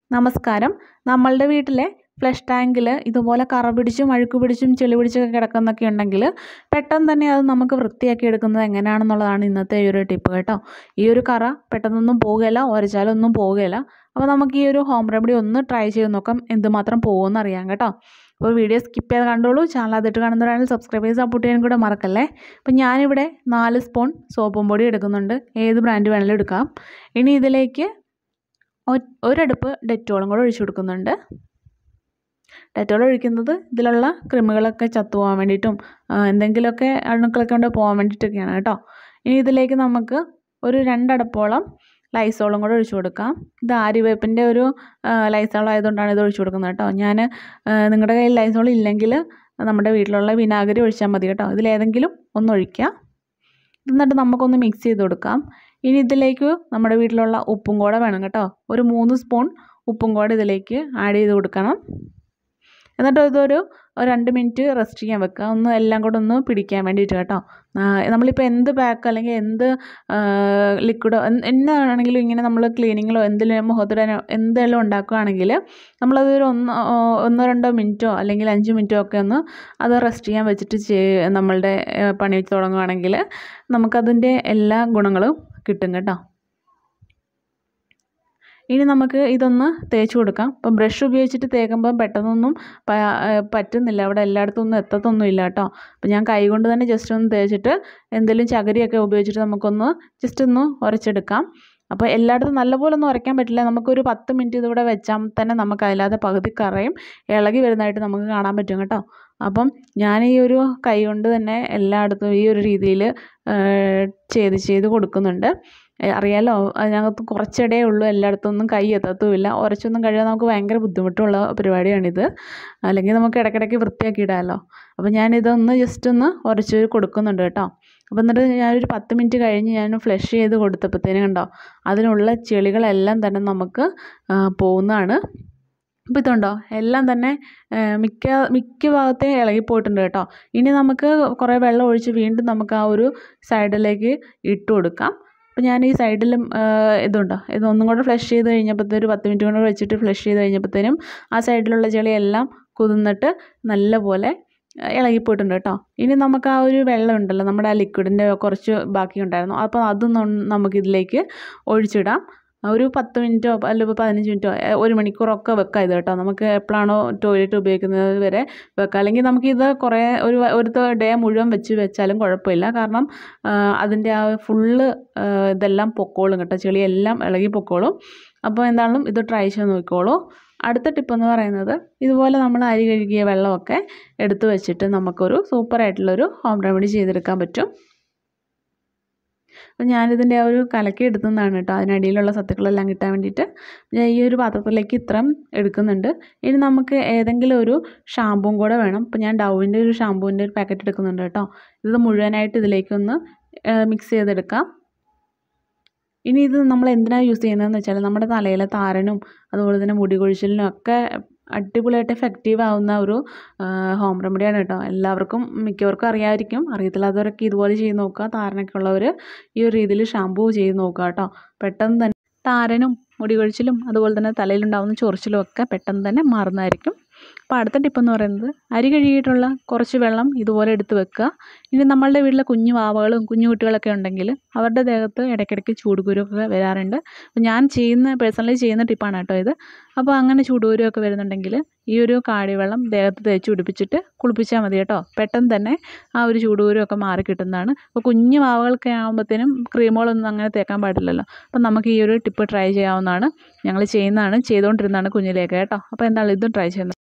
നമസ്കാരം നമ്മളുടെ വീട്ടിലെ ഫ്ലഷ് ടാങ്കിൽ ഇതുപോലെ കറ പിടിച്ചും അഴുക്ക് പിടിച്ചും ചെളി പിടിച്ചൊക്കെ കിടക്കുന്നൊക്കെ ഉണ്ടെങ്കിൽ പെട്ടെന്ന് തന്നെ അത് നമുക്ക് വൃത്തിയാക്കി എടുക്കുന്നത് എങ്ങനെയാണെന്നുള്ളതാണ് ഇന്നത്തെ ഈ ഒരു ടിപ്പ് കേട്ടോ ഈ ഒരു കറ പെട്ടെന്നൊന്നും പോകുകയില്ല ഉരച്ചാലൊന്നും പോകുകയില്ല അപ്പോൾ നമുക്ക് ഈ ഒരു ഹോം റെമഡി ഒന്ന് ട്രൈ ചെയ്ത് നോക്കാം എന്തുമാത്രം പോകുമെന്ന് അറിയാം കേട്ടോ അപ്പോൾ വീഡിയോ സ്കിപ്പ് ചെയ്ത് കണ്ടോളൂ ചാനൽ അതിട്ട് കാണുന്നവരാണെങ്കിൽ സബ്സ്ക്രൈബ് ചെയ്ത് സപ്പോർട്ട് ചെയ്യാനും കൂടെ മറക്കല്ലേ അപ്പം ഞാനിവിടെ നാല് സ്പൂൺ സോപ്പും പൊടി എടുക്കുന്നുണ്ട് ഏത് ബ്രാൻഡ് വേണമെങ്കിലും എടുക്കാം ഇനി ഇതിലേക്ക് ഒ- ഒരടുപ്പ് ഡെറ്റോളും കൂടെ ഒഴിച്ചു കൊടുക്കുന്നുണ്ട് ഡെറ്റോൾ ഒഴിക്കുന്നത് ഇതിലുള്ള കൃമികളൊക്കെ ചത്തുപോകാൻ വേണ്ടിയിട്ടും ആ, എന്തെങ്കിലുമൊക്കെ അണുക്കളൊക്കെ കൊണ്ട് പോകാൻ വേണ്ടിയിട്ടൊക്കെയാണ് കേട്ടോ ഇനി ഇതിലേക്ക് നമുക്ക് ഒരു രണ്ടടപ്പോളം ലൈസോളും കൂടെ ഒഴിച്ചു കൊടുക്കാം ഇത് ആര്യവേപ്പിൻ്റെ ഒരു ലൈസോൾ ആയതുകൊണ്ടാണ് ഇത് ഒഴിച്ചു കൊടുക്കുന്നത് കേട്ടോ ഞാൻ നിങ്ങളുടെ കയ്യിൽ ലൈസോൾ ഇല്ലെങ്കിൽ നമ്മുടെ വീട്ടിലുള്ള വിനാഗിരി ഒഴിച്ചാൽ മതി കേട്ടോ ഇതിലേതെങ്കിലും ഒന്ന് ഒഴിക്കുക എന്നിട്ട് നമുക്കൊന്ന് മിക്സ് ചെയ്ത് കൊടുക്കാം ഇനി ഇതിലേക്ക് നമ്മുടെ വീട്ടിലുള്ള ഉപ്പും കൂടെ വേണം കേട്ടോ ഒരു മൂന്ന് സ്പൂൺ ഉപ്പും കൂടെ ഇതിലേക്ക് ആഡ് ചെയ്ത് കൊടുക്കണം എന്നിട്ട് ഇതൊരു ഒരു രണ്ട് മിനിറ്റ് റെസ്റ്റ് ചെയ്യാൻ വെക്കുക ഒന്ന് എല്ലാം കൂടെ ഒന്ന് പിടിക്കാൻ വേണ്ടിയിട്ട് കേട്ടോ ആ, നമ്മളിപ്പോൾ എന്ത് പാക്ക് അല്ലെങ്കിൽ എന്ത് ലിക്വിഡോ എന്താണെങ്കിലും ഇങ്ങനെ നമ്മൾ ക്ലീനിങ്ങിലോ എന്തിലും മുഖത്തിടാനോ എന്തെല്ലാം ഉണ്ടാക്കുകയാണെങ്കിൽ നമ്മളത് ഒരു ഒന്ന് ആ, ഒന്നോ രണ്ടോ മിനിറ്റോ അല്ലെങ്കിൽ അഞ്ച് മിനിറ്റോ ഒക്കെ ഒന്ന് അത് റെസ്റ്റ് ചെയ്യാൻ വെച്ചിട്ട് ചെയ് നമ്മളുടെ ആ, പണി തുടങ്ങുകയാണെങ്കിൽ നമുക്കതിൻ്റെ എല്ലാ ഗുണങ്ങളും കിട്ടും കേട്ടോ ഇനി നമുക്ക് ഇതൊന്ന് തേച്ച് കൊടുക്കാം ഇപ്പം ബ്രഷ് ഉപയോഗിച്ചിട്ട് തേക്കുമ്പം പെട്ടെന്നൊന്നും പ- ആ, പറ്റുന്നില്ല അവിടെ എല്ലായിടത്തും ഒന്നും എത്തത്തൊന്നും ഇല്ല കേട്ടോ അപ്പം ഞാൻ കൈ കൊണ്ട് തന്നെ ജസ്റ്റ് ഒന്ന് തേച്ചിട്ട് എന്തെങ്കിലും ചകിരിയൊക്കെ ഉപയോഗിച്ചിട്ട് നമുക്കൊന്ന് ജസ്റ്റ് ഒന്ന് ഉരച്ചെടുക്കാം അപ്പോൾ എല്ലായിടത്തും നല്ലപോലെ ഒന്നും ഉരയ്ക്കാൻ പറ്റില്ല നമുക്കൊരു പത്ത് മിനിറ്റ് ഇതിവിടെ വെച്ചാൽ തന്നെ നമുക്ക് അതില്ലാതെ പകുതി കറയും ഇളകി വരുന്നതായിട്ട് നമുക്ക് കാണാൻ പറ്റും കേട്ടോ അപ്പം ഞാൻ ഈ ഒരു കൈ കൊണ്ട് തന്നെ എല്ലായിടത്തും ഈ ഒരു രീതിയിൽ ചെയ്ത് ചെയ്ത് കൊടുക്കുന്നുണ്ട് ഏ, അറിയാലോ അതിനകത്ത് കുറച്ചിടേ ഉള്ളൂ എല്ലായിടത്തും ഒന്നും കൈ എത്തത്തുമില്ല ഉരച്ചൊന്നും കഴിയാൻ നമുക്ക് ഭയങ്കര ബുദ്ധിമുട്ടുള്ള പരിപാടിയാണിത് അല്ലെങ്കിൽ നമുക്ക് ഇടയ്ക്കിടയ്ക്ക് വൃത്തിയാക്കി ഇടാമല്ലോ അപ്പോൾ ഞാനിതൊന്ന് ജസ്റ്റ് ഒന്ന് ഉരച്ച് കൊടുക്കുന്നുണ്ട് കേട്ടോ അപ്പോൾ എന്നിട്ട് ഞാനൊരു പത്ത് മിനിറ്റ് കഴിഞ്ഞ് ഞാൻ ഫ്ലഷ് ചെയ്ത് കൊടുത്തപ്പോഴത്തേനും കണ്ടോ അതിനുള്ള ചെളികളെല്ലാം തന്നെ നമുക്ക് ആ, പോകുന്നതാണ് അപ്പോൾ ഇതുണ്ടോ എല്ലാം തന്നെ ആ, മിക്ക മിക്ക ഭാഗത്തെ ഇളകിപ്പോയിട്ടുണ്ട് കേട്ടോ ഇനി നമുക്ക് കുറേ വെള്ളം ഒഴിച്ച് വീണ്ടും നമുക്ക് ആ ഒരു സൈഡിലേക്ക് ഇട്ട് കൊടുക്കാം അപ്പോൾ ഞാൻ ഈ സൈഡിലും ഇതുണ്ടോ ഇതൊന്നും കൂടെ ഫ്ലഷ് ചെയ്ത് കഴിഞ്ഞപ്പോഴത്തേനും ഒരു പത്ത് മിനിറ്റ് കൊണ്ട് വെച്ചിട്ട് ഫ്ലഷ് ചെയ്ത് കഴിഞ്ഞപ്പോഴത്തേനും ആ സൈഡിലുള്ള ചെളിയെല്ലാം കുതിർന്നിട്ട് നല്ലപോലെ ആ, ഇളകിപ്പോയിട്ടുണ്ട് കേട്ടോ ഇനി നമുക്ക് ആ ഒരു വെള്ളം ഉണ്ടല്ലോ നമ്മുടെ ആ ലിക്വിഡിൻ്റെ കുറച്ച് ബാക്കി ഉണ്ടായിരുന്നു അപ്പോൾ അതൊന്നും നമുക്കിതിലേക്ക് ഒഴിച്ചിടാം ഒരു പത്ത് മിനിറ്റോ അല്ലെങ്കിൽ പതിനഞ്ച് മിനിറ്റോ ഏ, ഒരു മണിക്കൂറൊക്കെ വെക്കാം ഇത് കേട്ടോ നമുക്ക് എപ്പോഴാണോ ടോയ്ലറ്റ് ഉപയോഗിക്കുന്നത് വരെ വെക്കാം അല്ലെങ്കിൽ നമുക്കിത് കുറേ ഒരു ഒരു ഡേ മുഴുവൻ വെച്ച് വെച്ചാലും കുഴപ്പമില്ല കാരണം ആ, അതിൻ്റെ ആ ഫുള്ള് ഇതെല്ലാം പൊക്കോളും കേട്ടോ ചെളിയെല്ലാം ഇളകി പൊക്കോളും അപ്പോൾ എന്തായാലും ഇത് ട്രൈ ചെയ്ത് നോക്കിക്കോളൂ അടുത്ത ടിപ്പ് എന്ന് പറയുന്നത് ഇതുപോലെ നമ്മൾ അരി കഴുകിയ വെള്ളമൊക്കെ എടുത്ത് വെച്ചിട്ട് നമുക്കൊരു സൂപ്പറായിട്ടുള്ളൊരു ഹോം റെമഡി ചെയ്തെടുക്കാൻ പറ്റും അപ്പോൾ ഞാനിതിൻ്റെ ആ ഒരു കലക്കി എടുത്തുന്നതാണ് കേട്ടോ അതിനടിയിലുള്ള സത്തുക്കളെല്ലാം കിട്ടാൻ വേണ്ടിയിട്ട് ഞാൻ ഈ ഒരു പാത്രത്തിലേക്ക് ഇത്രയും എടുക്കുന്നുണ്ട് ഇനി നമുക്ക് ഏതെങ്കിലും ഒരു ഷാമ്പുവും കൂടെ വേണം അപ്പോൾ ഞാൻ ഡൗവിൻ്റെ ഒരു ഷാമ്പൂവിൻ്റെ ഒരു പാക്കറ്റ് എടുക്കുന്നുണ്ട് കേട്ടോ ഇത് മുഴുവനായിട്ട് ഇതിലേക്കൊന്ന് മിക്സ് ചെയ്തെടുക്കാം ഇനി ഇത് നമ്മൾ എന്തിനാണ് യൂസ് ചെയ്യുന്നതെന്ന് വെച്ചാൽ നമ്മുടെ തലയിലെ താരനും അതുപോലെ തന്നെ മുടി കൊഴിച്ചിലിനും ഒക്കെ അടിപൊളിയായിട്ട് എഫക്റ്റീവ് ആവുന്ന ഒരു ഹോം റെമഡിയാണ് കേട്ടോ എല്ലാവർക്കും മിക്കവർക്കും അറിയാമായിരിക്കും അറിയത്തില്ലാത്തവരൊക്കെ ഇതുപോലെ ചെയ്ത് നോക്കുക താരനൊക്കെ ഉള്ളവർ ഈ ഒരു രീതിയിൽ ഷാമ്പൂ ചെയ്ത് നോക്കുക കേട്ടോ പെട്ടെന്ന് തന്നെ താരനും മുടി കൊഴിച്ചിലും അതുപോലെ തന്നെ തലയിലുണ്ടാകുന്ന ചൊറിച്ചിലും ഒക്കെ പെട്ടെന്ന് തന്നെ മാറുന്നതായിരിക്കും അപ്പോൾ അടുത്ത ടിപ്പ് എന്ന് പറയുന്നത് അരി കഴുകിയിട്ടുള്ള കുറച്ച് വെള്ളം ഇതുപോലെ എടുത്ത് വെക്കുക ഇനി നമ്മളുടെ വീട്ടിലെ കുഞ്ഞു വാവകളും കുഞ്ഞു കുട്ടികളൊക്കെ ഉണ്ടെങ്കിൽ അവരുടെ ദേഹത്ത് ഇടയ്ക്കിടയ്ക്ക് ചൂടുകുരുവൊക്കെ വരാറുണ്ട് അപ്പോൾ ഞാൻ ചെയ്യുന്ന പേഴ്സണലി ചെയ്യുന്ന ടിപ്പാണ് കേട്ടോ ഇത് അപ്പോൾ അങ്ങനെ ചൂടുകുരുവൊക്കെ വരുന്നുണ്ടെങ്കിൽ ഈ ഒരു കാടിവെള്ളം ദേഹത്ത് തേച്ച് പിടിപ്പിച്ചിട്ട് കുളിപ്പിച്ചാൽ മതി കേട്ടോ പെട്ടെന്ന് തന്നെ ആ ഒരു ചൂടുകുരുവൊക്കെ മാറി കിട്ടുന്നതാണ് അപ്പോൾ കുഞ്ഞു വാവകൾക്ക് ആകുമ്പോഴത്തേനും ക്രീമുകളൊന്നും അങ്ങനെ തേക്കാൻ പാടില്ലല്ലോ അപ്പം നമുക്ക് ഈ ഒരു ടിപ്പ് ട്രൈ ചെയ്യാവുന്നതാണ് ഞങ്ങൾ ചെയ്യുന്നതാണ് ചെയ്തുകൊണ്ടിരുന്നതാണ് കുഞ്ഞിലേക്ക് കേട്ടോ അപ്പോൾ എന്താണ് ഇതും ട്രൈ ചെയ്യുന്നത്